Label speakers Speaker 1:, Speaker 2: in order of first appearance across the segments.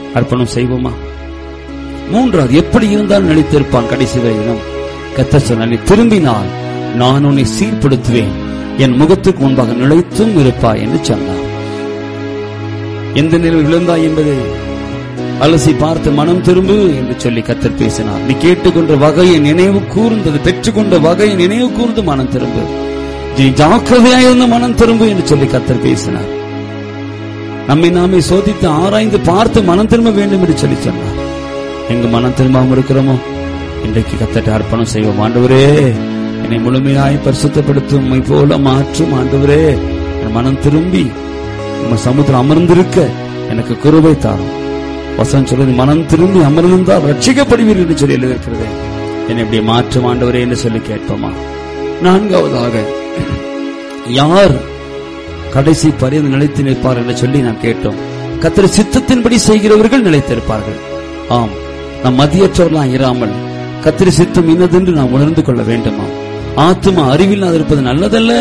Speaker 1: அர்ப்பணம் செய்வோமா மூன்றாவது எப்படி இருந்தாலும் நிலைத்திருப்பான் கடைசி வரையிலும் கத்த சொன்னால் நீ திரும்பினால் நான் உன்னை சீர்படுத்துவேன் என் முகத்துக்கு முன்பாக நிலைத்தும் இருப்பாய் என்று சொன்னார் எந்த நிலையில் விழுந்தாய் என்பதை அலசி பார்த்து மனம் திரும்பு என்று சொல்லி கத்தர் பேசினார் நீ கேட்டுக்கொண்ட வகையை நினைவு கூர்ந்தது பெற்றுக்கொண்ட வகையை நினைவு கூர்ந்து மனம் திரும்பு நீ ஜாக்கிரதையாயிருந்து மனம் திரும்பு என்று சொல்லி கத்தர் பேசினார் நம்மை நாமே சோதித்து ஆராய்ந்து பார்த்து மனம் திரும்ப வேண்டும் என்று சொல்லி சொன்னார் எங்க மனம் திரும்பாமல் இருக்கிறோமோ இன்றைக்கு கத்தட்ட அர்ப்பணம் செய்வோம் ஆண்டவரே என்னை முழுமையாய் பரிசுத்தப்படுத்தும் உம்மை போல மாற்றும் ஆண்டவரே என் மனம் திரும்பி உங்க சமுத்திரம் அமர்ந்திருக்க எனக்கு குருவை தாரும் வசனம் சொல்றது மனம் திரும்பி அமர்ந்திருந்தால் ரட்சிக்கப்படுவீர்கள் என்று சொல்லி எழுதியிருக்கிறது என்னை இப்படி மாற்றும் ஆண்டவரே என்று சொல்லி கேட்போமா நான்காவதாக யார் கடைசி பரிந்து நிலைத்து நிற்பார் என்று சொல்லி நாம் கேட்டோம் கத்திர சித்தத்தின்படி செய்கிறவர்கள் நிலைத்திருப்பார்கள் ஆம் நாம் மதியற்றவர்களாம் இராமல் கத்திரி சித்தம் இன்னதென்று நாம் உணர்ந்து கொள்ள வேண்டுமா ஆத்துமா அறிவில் இருப்பது நல்லதல்ல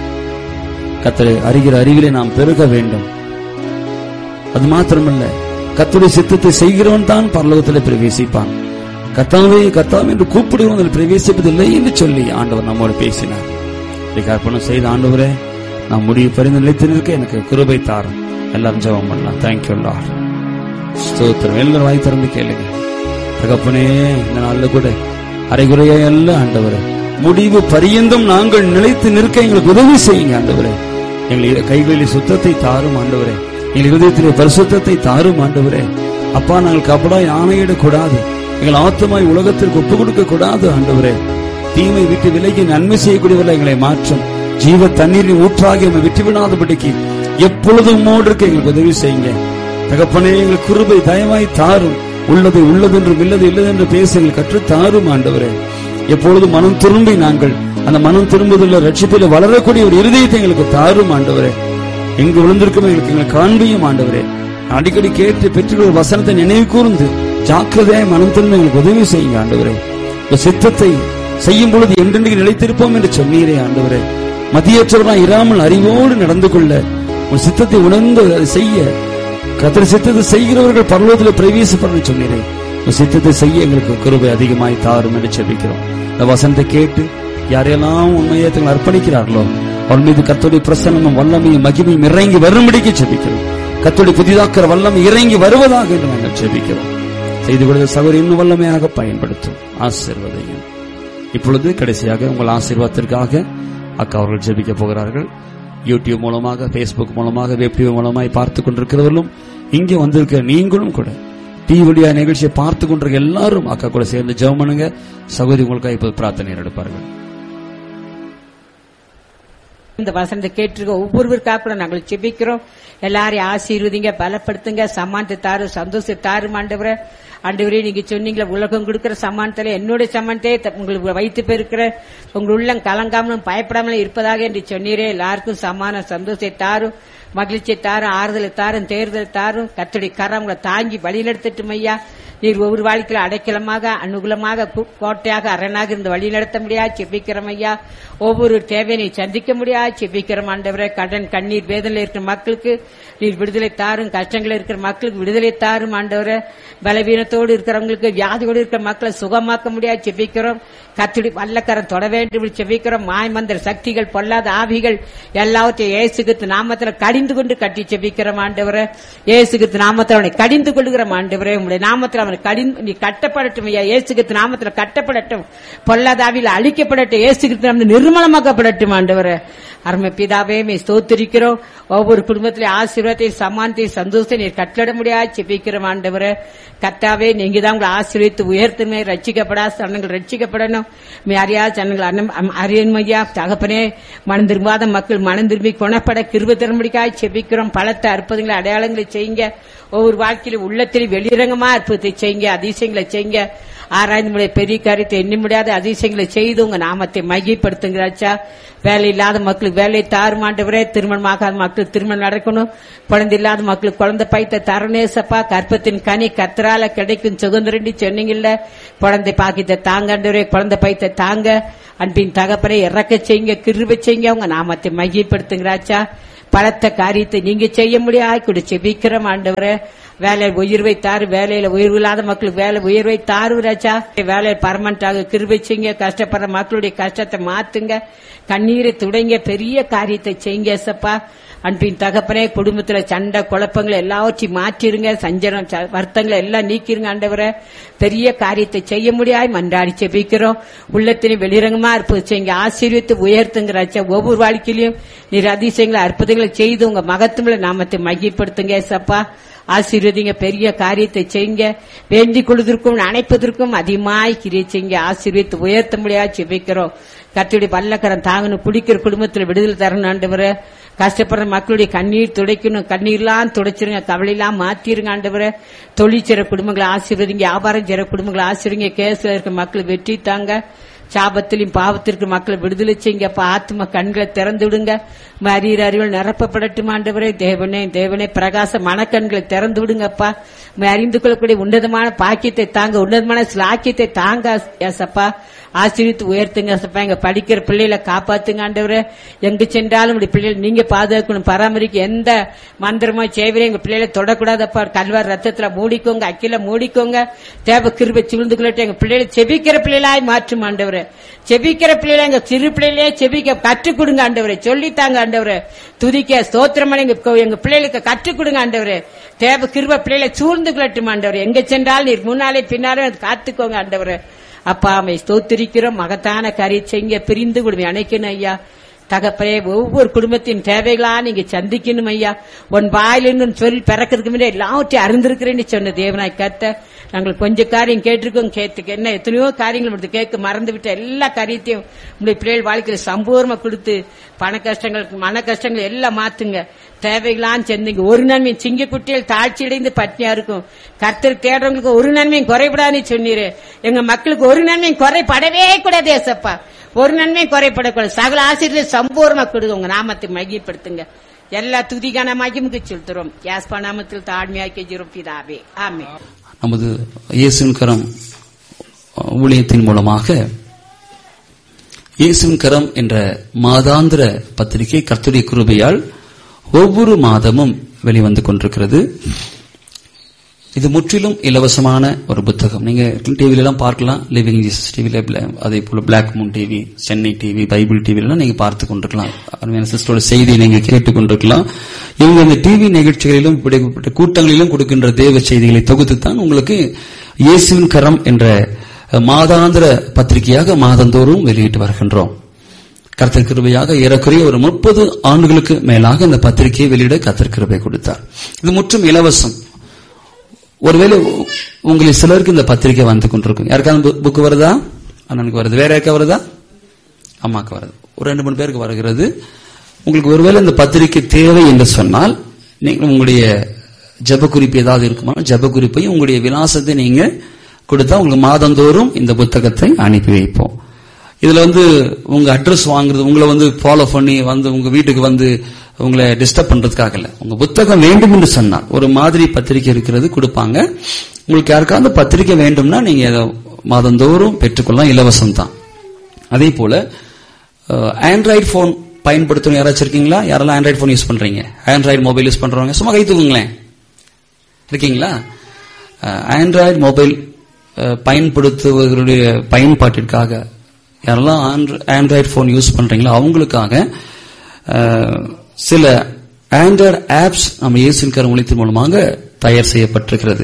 Speaker 1: கத்தரை அறிகிற அறிவிலே நாம் பெருக வேண்டும் அது மாத்திரமல்ல கத்துடைய சித்தத்தை செய்கிறவன் தான் பரலோகத்தில் பிரவேசிப்பான் கத்தாவே கத்தாவே என்று கூப்பிடுவன் அதில் பிரவேசிப்பதில்லை என்று சொல்லி ஆண்டவர் நம்மோடு பேசினார் இன்றைக்கு அர்ப்பணம் செய்த ஆண்டவரே நான் முடிவு பரிந்து நிலைத்து நிற்க எனக்கு கிருபை தாரும் எல்லாரும் ஜெபம் பண்ணலாம் தேங்க்யூ லார்ட் ஸ்தோத்திரம் எல்லாரும் வாய் திறந்து கேளுங்க தகப்பனே இந்த நாள்ல கூட அரைகுறையா அல்ல ஆண்டவரே முடிவு பரியந்தம் நாங்கள் நிலைத்து நிற்க எங்களுக்கு உதவி செய்யுங்க ஆண்டவரே எங்கள் கைகளில் சுத்தத்தை தாரும் ஆண்டவரே எங்கள் இருதயத்திலே பரிசுத்தத்தை தாரும் ஆண்டவரே அப்பா நாங்கள் கபடாய் ஆணையிடக்கூடாது எங்கள் ஆத்தமாய் உலகத்திற்கு ஒப்பு கொடுக்க கூடாது ஆண்டவரே தீமை விட்டு விலகி நன்மை செய்யக்கூடியவர்கள் எங்களை மாற்றும் ஜீவ தண்ணீரின் ஊற்றாகி எங்களை விட்டு விடாதபடிக்கு எப்பொழுதும் மோடு இருக்க எங்களுக்கு உதவி செய்யுங்க தகப்பனே எங்கள் குருபை தயவாய் தாரும் உள்ளதை உள்ளதென்றும் இல்லது இல்லதென்று பேச எங்கள் கற்று தாரும் ஆண்டவரே எப்பொழுதும் மனம் திரும்பி நாங்கள் அந்த மனம் திரும்புதல ரட்சிப்பில் வளரக்கூடிய ஒரு இருதயத்தை எங்களுக்கு தாரும் ஆண்டவரே எங்கு விழுந்திருக்கும் எங்களுக்கு எங்களை காண்பியும் ஆண்டவரே அடிக்கடி கேட்டு பெற்றுள்ள வசனத்தை நினைவு கூர்ந்து ஜாக்கிரதையாய் மனம் திரும்ப எங்களுக்கு உதவி செய்யுங்க ஆண்டவரே இந்த சித்தத்தை செய்யும் பொழுது என்றென்றைக்கு நிலைத்திருப்போம் என்று சொன்னீரே ஆண்டவரே மதியற்றவராய் இராமல் அறிவோடு நடந்து கொள்ள உன் சித்தத்தை உணர்ந்து அதை செய்ய கத்திர சித்தத்தை செய்கிறவர்கள் பரலோகத்தில் பிரவேசிப்பன்னு சொன்னீரே உன் சித்தத்தை செய்ய எங்களுக்கு கிருபை அதிகமாய் தாரும் என்று செபிக்கிறோம் இந்த வசனத்தை கேட்டு யாரையெல்லாம் உண்மையை தங்களை அர்ப்பணிக்கிறார்களோ அவன் மீது கத்தோடைய பிரசனமும் வல்லமையும் மகிமையும் இறங்கி வரும்படிக்கு செபிக்கிறோம் கத்தோடைய புதிதாக்கிற வல்லமை இறங்கி வருவதாக என்று நாங்கள் செபிக்கிறோம் செய்து கொடுத்த சகோதரி இன்னும் வல்லமையாக பயன்படுத்தும் ஆசீர்வதையும் இப்பொழுது கடைசியாக உங்கள் ஆசீர்வாதத்திற்காக அக்கா அவர்கள் ஜெபிக்க போகிறார்கள் யூடியூப் மூலமாக பேஸ்புக் மூலமாக வெப் டிவி மூலமாய் பார்த்து கொண்டிருக்கிறவர்களும் இங்கே வந்திருக்கிற நீங்களும் கூட டிவிடியா நிகழ்ச்சியை பார்த்து கொண்டிருக்க எல்லாரும் அக்கா கூட சேர்ந்து ஜெபம் பண்ணுங்க சகோதரி உங்களுக்காக இப்போது பிரார்த்தனை எடுப்பார்கள்
Speaker 2: இந்த வசனத்தை கேட்டிருக்க ஒவ்வொருவருக்காக கூட நாங்கள் செபிக்கிறோம் எல்லாரையும் ஆசீர்வதிங்க பலப்படுத்துங்க சமானத்தை தாரு சந்தோஷத்தை தாரு ஆண்டவரே ஆண்டவரே நீங்க சொன்னீங்களே உலகம் கொடுக்கிற சமானத்துல என்னுடைய சமானத்தை உங்களுக்கு வைத்து பெருக்கிற உங்கள் உள்ளம் கலங்காமலும் பயப்படாமலும் இருப்பதாக என்று சொன்னீரே எல்லாருக்கும் சமான சந்தோஷத்தை தாரும் மகிழ்ச்சியை தாரும் ஆறுதலை தாரும் தேர்தலை தாரும் கத்தடி கரம் உங்களை தாங்கி வழிநடத்தட்டும் ஐயா நீர் ஒவ்வொரு வாழ்க்கையில அடைக்கலமாக அனுகூலமாக கு- கோட்டையாக அரணாக இருந்து வழி நடத்த முடியாது செபிக்கிறோம் ஐயா ஒவ்வொரு தேவையை சந்திக்க முடியாது செபிக்கிறோம் ஆண்டவரே கடன் கண்ணீர் வேதனையில் இருக்கிற மக்களுக்கு நீர் விடுதலை தாரும் கஷ்டங்கள் இருக்கிற மக்களுக்கு விடுதலை தாரும் ஆண்டவரே பலவீனத்தோடு இருக்கிறவங்களுக்கு வியாதியோடு இருக்கிற மக்களை சுகமாக்க முடியாது செபிக்கிறோம் கத்திடி வல்லக்கரம் தொட வேண்டும் என்று செபிக்கிறோம் மாய்மந்திர சக்திகள் பொல்லாத ஆவிகள் எல்லாவற்றையும் இயேசுகித்து நாமத்துல கடிந்து கொண்டு கட்டி செபிக்கிறோம் ஆண்டவரே இயேசுகித்து நாமத்தில் அவனை கடிந்து கொள்ளுகிறோம் ஆண்டவரே உங்களுடைய நாமத்தில் அவனை கடிந்து நீ கட்டப்படட்டும் ஐயா இயேசுகித்து நாமத்தில் கட்டப்படட்டும் பொல்லாத ஆவியில் அழிக்கப்படட்டும் இயேசுகித்து நாமத்தில் நிர்மலமாக்கப்படட்டும் ஆண்டவரே அருமை பிதாவே மே ஸ்தோத்திரிக்கிறோம் ஒவ்வொரு குடும்பத்திலே ஆசீர்வாதத்தை சமானத்தை சந்தோஷத்தை நீர் கட்டளட முடியாது செபிக்கிறோம் ஆண்டவரே கத்தாவே நீங்க தான் உங்களை ஆசீர்வதித்து உயர்த்துமே ரட்சிக்கப்படா சனங்கள் ரட்சிக்கப்படணும் மே அறியா சனங்கள் அறியன்மையா தகப்பனே மனம் திரும்பாத மக்கள் மனம் திரும்பி குணப்பட கிருப தரும்படிக்காய் செபிக்கிறோம் பலத்த அற்புதங்களை அடையாளங்களை செய்யுங்க ஒவ்வொரு வாழ்க்கையிலும் உள்ளத்தில் வெளிரங்கமா அற்புதத்தை செய்யுங்க அதிசயங்களை செய்யுங்க ஆராய்ந்து முடிய பெரிய காரியத்தை எண்ணி முடியாத அதிசயங்களை செய்து உங்க நாமத்தை மையப்படுத்துங்கிறாச்சா வேலை இல்லாத மக்களுக்கு வேலை தாருமாண்டவரே திருமணமாகாத மக்களுக்கு திருமணம் நடக்கணும் குழந்தை இல்லாத மக்களுக்கு குழந்தை பைத்த தரணேசப்பா கற்பத்தின் கனி கத்தரால கிடைக்கும் சுதந்திரண்டி சொன்னீங்கல்ல குழந்தை பாக்கித்த தாங்கண்டவரே குழந்தை பைத்த தாங்க அன்பின் தகப்பனை இறக்க செய்யுங்க கிருப செய்யுங்க உங்க நாமத்தை மையப்படுத்துங்கிறாச்சா பலத்த காரியத்தை நீங்க செய்ய முடியாது கூட செபிக்கிறோம் ஆண்டவரே வேலை உயர்வை தாரு வேலையில உயர்வு இல்லாத மக்களுக்கு வேலை உயர்வை தாரு ராஜா வேலை பர்மனண்டாக கிருபிச்சிங்க கஷ்டப்படுற மக்களுடைய கஷ்டத்தை மாத்துங்க கண்ணீரை துடைங்க பெரிய காரியத்தை செய்யுங்க ஏசப்பா அன்பின் தகப்பனே குடும்பத்துல சண்டை குழப்பங்களை எல்லாவற்றையும் மாற்றிருங்க சஞ்சனம் ச- வருத்தங்களை எல்லாம் நீக்கிருங்க ஆண்டவரே பெரிய காரியத்தை செய்ய முடியாது மன்றாடி செபிக்கிறோம் உள்ளத்திலையும் வெளிரங்கமா இருப்பது செய்யுங்க ஆசீர்வித்து உயர்த்துங்க ராஜா ஒவ்வொரு வாழ்க்கையிலும் நீர் அதிசயங்களை அற்புதங்களை செய்து உங்க மகத்துவங்களை நாமத்தை மகிப்படுத்துங்க ஏசப்பா ஆசீர்வதிங்க பெரிய காரியத்தை செய்யுங்க வேண்டிக் கொள்வதற்கும் அணைப்பதற்கும் அதிகமாய் கிரியை செய்யுங்க ஆசீர்வித்து உயர்த்த முடியாது செபிக்கிறோம் கர்த்தருடைய பல்லக்கரம் தாங்கணும் குடிக்கிற குடும்பத்துல விடுதலை தரணும் ஆண்டவரே கஷ்டப்படுற மக்களுடைய கண்ணீர் துடைக்கணும் கண்ணீர்லாம் துடைச்சிருங்க கவலையெல்லாம் மாத்திருங்க ஆண்டவரே தொழில் செய்ற குடும்பங்களை ஆசீர்வதிங்க வியாபாரம் செய்ற குடும்பங்களை ஆசீர்வதிங்க கேஸ்ல இருக்க மக்கள் வெற்றி தாங்க சாபத்திலும் பாவத்திற்கு மக்களை விடுதலை செய்யுங்கப்பா ஆத்ம கண்களை திறந்து விடுங்க மரியர் அறிவில் நிரப்பப்படட்டும் ஆண்டவரே தேவனே தேவனே பிரகாச மனக்கண்களை திறந்து விடுங்கப்பா உம்மை அறிந்து கொள்ளக்கூடிய உன்னதமான பாக்கியத்தை தாங்க உன்னதமான ஸ்லாக்கியத்தை தாங்க ஏசப்பா ஆசீர்வித்து உயர்த்துங்க ஏசப்பா எங்க படிக்கிற பிள்ளைகளை காப்பாத்துங்க ஆண்டவரே எங்கு சென்றாலும் உடைய பிள்ளைகளை நீங்க பாதுகாக்கணும் பராமரிக்க எந்த மந்திரமோ சேவையும் எங்க பிள்ளைகளை தொடக்கூடாதப்பா கல்வார் ரத்தத்துல மூடிக்கோங்க அக்கில மூடிக்கோங்க தேவ கிருபை சூழ்ந்து கொள்ளட்டும் எங்க பிள்ளைகளை செபிக்கிற பிள்ளைகளாய் மாற்றும் ஆண்டவரே செபிக்கிற பிள்ளைகளை எங்க சிறு பிள்ளைகளே செபிக்க கற்றுக் கொடுங்க ஆண்டவரே சொல்லித்தாங்க ஆண்டவரே துதிக்க ஸ்தோத்திரம் பண்ணி எங்க எங்க பிள்ளைகளுக்கு கற்றுக் கொடுங்க ஆண்டவரே தேவ கிருப பிள்ளைகளை சூழ்ந்து கொள்ளட்டும் ஆண்டவரே எங்க சென்றாலும் நீர் முன்னாலே பின்னாலே வந்து காத்துக்கோங்க ஆண்டவரே அப்பா அம்மை ஸ்தோத்திரிக்கிறோம் மகத்தான கரை செய்ய பிரிந்து கொடுமை அணைக்கணும் ஐயா தகப்பனே ஒவ்வொரு குடும்பத்தின் தேவைகளா நீங்க சந்திக்கணும் ஐயா உன் வாயிலிருந்து சொல் பிறக்கிறதுக்கு முன்னாடி எல்லாவற்றையும் அறிந்திருக்கிறேன்னு சொன்ன தேவனாய் கத்த நாங்கள் கொஞ்ச காரியம் கேட்டிருக்கோம் கேட்டுக்கு என்ன எத்தனையோ காரியங்கள் உங்களுக்கு கேட்க மறந்து விட்ட எல்லா காரியத்தையும் உங்களுடைய பிள்ளைகள் வாழ்க்கையில சம்பூர்ணமா கொடுத்து பண கஷ்டங்களுக்கு மன கஷ்டங்கள் எல்லாம் மாத்துங்க தேவைகளாம் செந்தீங்க ஒரு நன்மை சிங்க குட்டிகள் தாழ்ச்சி அடைந்து பட்னியா இருக்கும் கர்த்தர் தேடுறவங்களுக்கு ஒரு நன்மையும் குறைபடான்னு சொன்னீரு எங்க மக்களுக்கு ஒரு நன்மையும் குறைபடவே கூடாது ஏசப்பா ஒரு நன்மையும் குறைபடக்கூடாது சகல ஆசிரியர் சம்பூர்ணமா கொடுங்க உங்க நாமத்தை மையப்படுத்துங்க எல்லா துதிகான மகிமுக்கு செலுத்துறோம் யாஸ்பா நாமத்தில் தாழ்மையாக்கி ஜிருப்பிதாவே ஆமே
Speaker 1: நமது இயேசுவின் கரம் ஊழியத்தின் மூலமாக இயேசுவின் கரம் என்ற மாதாந்திர பத்திரிகை கர்த்தருடைய கிருபையால் ஒவ்வொரு மாதமும் வெளிவந்து கொண்டிருக்கிறது இது முற்றிலும் இலவசமான ஒரு புத்தகம் நீங்க டிவில எல்லாம் பார்க்கலாம் லிவிங் ஜீசஸ் டிவில அதே போல black moon TV Chennai TV Bible TV எல்லாம் நீங்க பார்த்து கொண்டிருக்கலாம் அருமையான சிஸ்டரோட செய்தியை நீங்க கேட்டுக் கொண்டிருக்கலாம் இவங்க இந்த டிவி நிகழ்ச்சிகளிலும் இப்படிப்பட்ட கூட்டங்களிலும் கொடுக்கின்ற தேவ செய்திகளை தொகுத்து தான் உங்களுக்கு இயேசுவின் கரம் என்ற மாதாந்திர பத்திரிகையாக மாதந்தோறும் வெளியிட்டு வருகின்றோம் கர்த்தர் கிருபையாக ஏறக்குறைய ஒரு முப்பது ஆண்டுகளுக்கு மேலாக இந்த பத்திரிகையை வெளியிட கர்த்தர் கிருபை கொடுத்தார் இது முற்றும் இலவசம் ஒருவேளை உ- உங்களில் சிலருக்கு இந்த பத்திரிகை வந்து கொண்டிருக்கும் யாருக்காவது புக் வருதா அண்ணனுக்கு வருது வேற யாருக்கா வருதா அம்மாக்கு வருது ஒரு ரெண்டு மூணு பேருக்கு வருகிறது உங்களுக்கு ஒருவேளை இந்த பத்திரிகை தேவை என்று சொன்னால் நீங்கள் உங்களுடைய ஜெப குறிப்பு ஏதாவது இருக்குமா ஜெப குறிப்பையும் உங்களுடைய விலாசத்தை நீங்க கொடுத்தா உங்களுக்கு மாதந்தோறும் இந்த புத்தகத்தை அனுப்பி வைப்போம் இதுல வந்து உங்க அட்ரஸ் வாங்குறது உங்களை வந்து ஃபாலோ பண்ணி வந்து உங்க வீட்டுக்கு வந்து உங்களை டிஸ்டர்ப் பண்றதுக்காக இல்ல உங்க புத்தகம் வேண்டும் என்று சொன்னால் ஒரு மாதிரி பத்திரிக்கை இருக்கிறது கொடுப்பாங்க உங்களுக்கு யாருக்காவது பத்திரிக்கை வேண்டும்னா நீங்க அதை மாதந்தோறும் பெற்றுக்கொள்ளலாம் இலவசம் தான் அதே போல ஆண்ட்ராய்டு போன் பயன்படுத்தணும் யாராச்சும் இருக்கீங்களா யாரெல்லாம் ஆண்ட்ராய்டு போன் யூஸ் பண்றீங்க ஆண்ட்ராய்டு மொபைல் யூஸ் பண்றவங்க சும்மா கை தூக்குங்களேன் இருக்கீங்களா ஆண்ட்ராய்டு மொபைல் பயன்படுத்துவதனுடைய பயன்பாட்டிற்காக யாரெல்லாம் ஆண்ட்ராய்டு போன் யூஸ் பண்றீங்களோ அவங்களுக்காக அஹ், சில ஆண்ட்ராய்டு ஆப்ஸ் நம்ம இயேசுவின் கருமொழித்தின் மூலமாக தயார் செய்யப்பட்டிருக்கிறது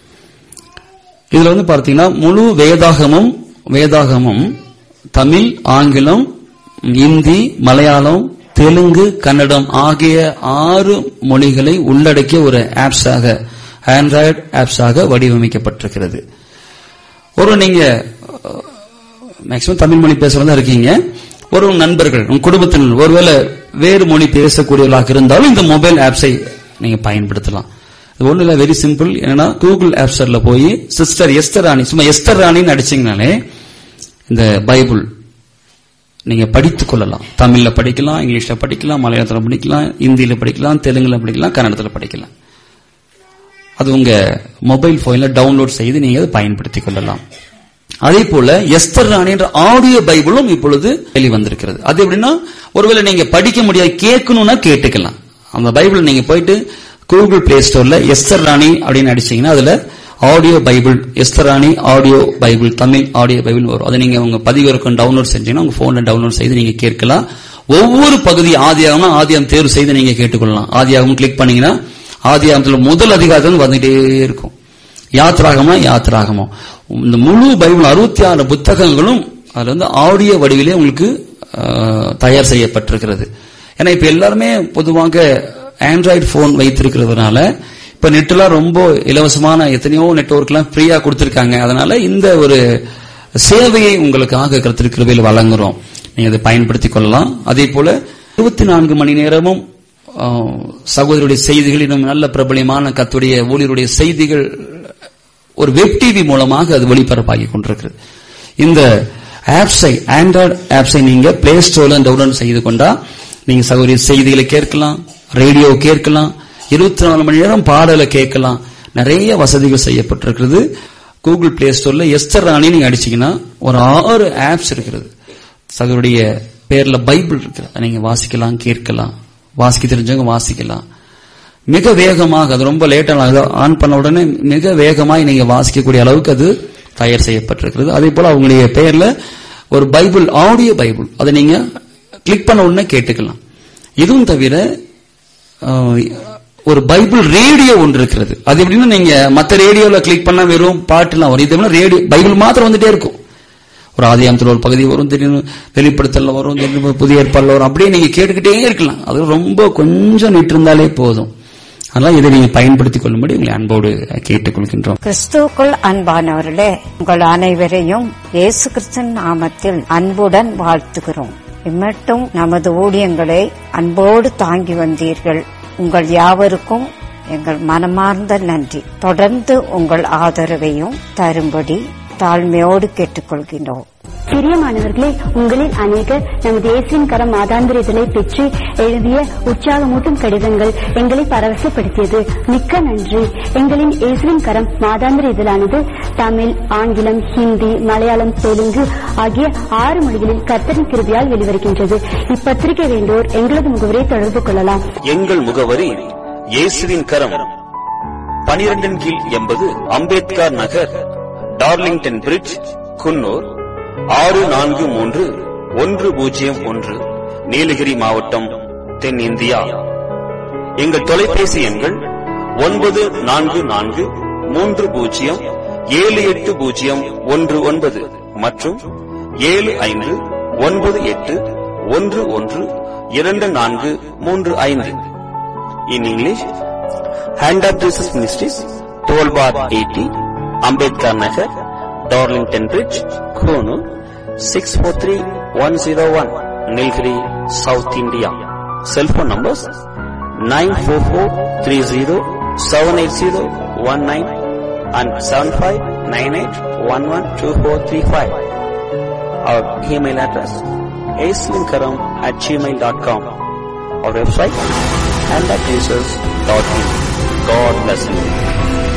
Speaker 1: இதுல வந்து பார்த்தீங்கன்னா முழு வேதாகமும் வேதாகமும் தமிழ் ஆங்கிலம் இந்தி மலையாளம் தெலுங்கு கன்னடம் ஆகிய ஆறு மொழிகளை உள்ளடக்கிய ஒரு ஆப்ஸாக ஆண்ட்ராய்டு ஆப்ஸாக வடிவமைக்கப்பட்டிருக்கிறது ஒரு நீங்க மேக்சிமம் தமிழ் மொழி பேசுறதா இருக்கீங்க ஒரு உங்க நண்பர்கள் உங்க குடும்பத்தினர் ஒருவேளை வேறு மொழி பேசக்கூடியவர்களாக இருந்தாலும் இந்த மொபைல் ஆப்ஸை நீங்க பயன்படுத்தலாம் இது ஒண்ணு இல்ல வெரி சிம்பிள் என்னன்னா கூகுள் ஆப் ஸ்டோர்ல போய் சிஸ்டர் எஸ்தர் ராணி சும்மா எஸ்தர் ராணின்னு அடிச்சீங்கனாலே இந்த பைபிள் நீங்க படித்துக் கொள்ளலாம் தமிழ்ல படிக்கலாம் இங்கிலீஷ்ல படிக்கலாம் மலையாளத்துல படிக்கலாம் இந்தியில படிக்கலாம் தெலுங்குல படிக்கலாம் கன்னடத்துல படிக்கலாம் அது உங்க மொபைல் போன்ல டவுன்லோட் செய்து நீங்க அதை பயன்படுத்திக் கொள்ளலாம் அதே போல எஸ்தர் ராணி என்ற ஆடியோ பைபிளும் இப்பொழுது வெளிவந்திருக்கிறது அது எப்படின்னா ஒருவேளை நீங்க படிக்க முடியாது கேட்கணும்னா கேட்டுக்கலாம் அந்த பைபிள் நீங்க போயிட்டு கூகுள் பிளே ஸ்டோர்ல எஸ்தர் ராணி அப்படின்னு அடிச்சீங்கன்னா அதுல audio Bible Esther Rani audio Bible Tamil audio Bible வரும் அதை நீங்க உங்க பதிவிறக்கம் டவுன்லோட் செஞ்சீங்கன்னா உங்க போன்ல டவுன்லோட் செய்து நீங்க கேட்கலாம் ஒவ்வொரு பகுதி ஆதியாகம்னா ஆதியாகம் தேர்வு செய்து நீங்க கேட்டுக்கொள்ளலாம் ஆதியாகம் கிளிக் பண்ணீங்கன்னா ஆதியாகத்துல முதல் அதிகாரத்தில் வந்துட்டே இருக்கும் யாத்ராகமா யாத்ராகமோ இந்த முழு பைபிள் அறுபத்தி ஆறு புத்தகங்களும் அதுல வந்து ஆடியோ வடிவிலே உங்களுக்கு அஹ், தயார் செய்யப்பட்டிருக்கிறது ஏன்னா இப்ப எல்லாருமே பொதுவாக ஆண்ட்ராய்டு போன் வைத்திருக்கிறதுனால இப்ப நெட்லாம் ரொம்ப இலவசமான எத்தனையோ நெட்வொர்க்லாம் ஃப்ரீயா கொடுத்திருக்காங்க அதனால இந்த ஒரு சேவையை உங்களுக்காக கருத்திருக்கிறவையில் வழங்குறோம் நீங்க அதை பயன்படுத்திக் கொள்ளலாம் அதே போல இருபத்தி நான்கு மணி நேரமும் அஹ், சகோதரருடைய செய்திகள் இன்னும் நல்ல பிரபலியமான கத்துடைய ஊழியருடைய செய்திகள் ஒரு வெப் டிவி மூலமாக அது ஒளிபரப்பாகி கொண்டிருக்கிறது இந்த ஆப்ஸை ஆண்ட்ராய்டு ஆப்ஸை நீங்க பிளே ஸ்டோர்ல டவுன்லோட் செய்து கொண்டா நீங்க சகோதரி செய்திகளை கேட்கலாம் ரேடியோ கேட்கலாம் இருபத்தி நாலு மணி நேரம் பாடலை கேட்கலாம் நிறைய வசதிகள் செய்யப்பட்டிருக்கிறது கூகுள் பிளே ஸ்டோர்ல எஸ்தர் ராணி நீங்க அடிச்சீங்கன்னா ஒரு ஆறு ஆப்ஸ் இருக்கிறது சகோதரிய பேர்ல பைபிள் இருக்கு அதை நீங்க வாசிக்கலாம் கேட்கலாம் வாசிக்க தெரிஞ்சவங்க வாசிக்கலாம் மிக வேகமாக அது ரொம்ப லேட்டாக ஆன் பண்ண உடனே மிக வேகமாக நீங்க வாசிக்கக்கூடிய அளவுக்கு அது தயார் செய்யப்பட்டிருக்கிறது அதே போல அவங்களுடைய பெயர்ல ஒரு பைபிள் ஆடியோ பைபிள் அதை நீங்க கிளிக் பண்ண உடனே கேட்டுக்கலாம் இதுவும் தவிர அஹ், ஒரு பைபிள் ரேடியோ ஒன்று இருக்கிறது அது எப்படின்னா நீங்க மத்த ரேடியோல கிளிக் பண்ணா வெறும் பாட்டுலாம் வரும் இது ரேடியோ பைபிள் மாத்திரம் வந்துட்டே இருக்கும் ஒரு ஆதியாமத்தில் ஒரு பகுதி வரும் திடீர்னு வெளிப்படுத்தல வரும் திடீர்னு புதிய ஏற்பாடுல வரும் அப்படியே நீங்க கேட்டுக்கிட்டே இருக்கலாம் அது ரொம்ப கொஞ்சம் நிட்டு இருந்தாலே போதும் அதனால இதை நீங்க பயன்படுத்திக் கொள்ளும்படி உங்களை அன்போடு கேட்டுக்கொள்கின்றோம்
Speaker 3: கிறிஸ்துவுக்குள் அன்பானவர்களே உங்கள் அனைவரையும் இயேசு கிறிஸ்தன் நாமத்தில் அன்புடன் வாழ்த்துகிறோம் இம்மட்டும் நமது ஊழியங்களை அன்போடு தாங்கி வந்தீர்கள் உங்கள் யாவருக்கும் எங்கள் மனமார்ந்த நன்றி தொடர்ந்து உங்கள் ஆதரவையும் தரும்படி தாழ்மையோடு கேட்டுக்கொள்கின்றோம்
Speaker 4: பிரியமானவர்களே உங்களில் அநேகர் நமது இயேசுவின் கரம் மாதாந்திர இதழை பெற்று எழுதிய உற்சாகமூட்டும் கடிதங்கள் எங்களை பரவசப்படுத்தியது மிக்க நன்றி எங்களின் இயேசுவின் கரம் மாதாந்திர இதழானது தமிழ் ஆங்கிலம் ஹிந்தி மலையாளம் தெலுங்கு ஆகிய ஆறு மொழிகளில் கர்த்தரின் கிருபியால் வெளிவருகின்றது இப்பத்திரிகை வேண்டோர் எங்களது முகவரை தொடர்பு கொள்ளலாம்
Speaker 5: எங்கள் முகவரி இயேசுவின் கரம் பனிரெண்டின் கீழ் எண்பது அம்பேத்கர் நகர் டார்லிங்டன் பிரிட்ஜ் குன்னூர் ஆறு நான்கு மூன்று ஒன்று பூஜ்ஜியம் ஒன்று நீலகிரி மாவட்டம் தென்னிந்தியா எங்கள் தொலைபேசி எண்கள் ஒன்பது நான்கு நான்கு மூன்று பூஜ்ஜியம் ஏழு எட்டு பூஜ்ஜியம் ஒன்று ஒன்பது மற்றும் ஏழு ஐந்து ஒன்பது எட்டு ஒன்று ஒன்று இரண்டு நான்கு மூன்று ஐந்து in English hand of Jesus ministries twelve bar eighty Ambedkar Nagar Darlington bridge Coonoor six four three one zero one Nilgiri south India cellphone numbers nine four four three zero seven eight zero one nine and seven five nine eight one one two four three five our email address aislinkaram at gmail.com our website and at jesus.in. God bless you.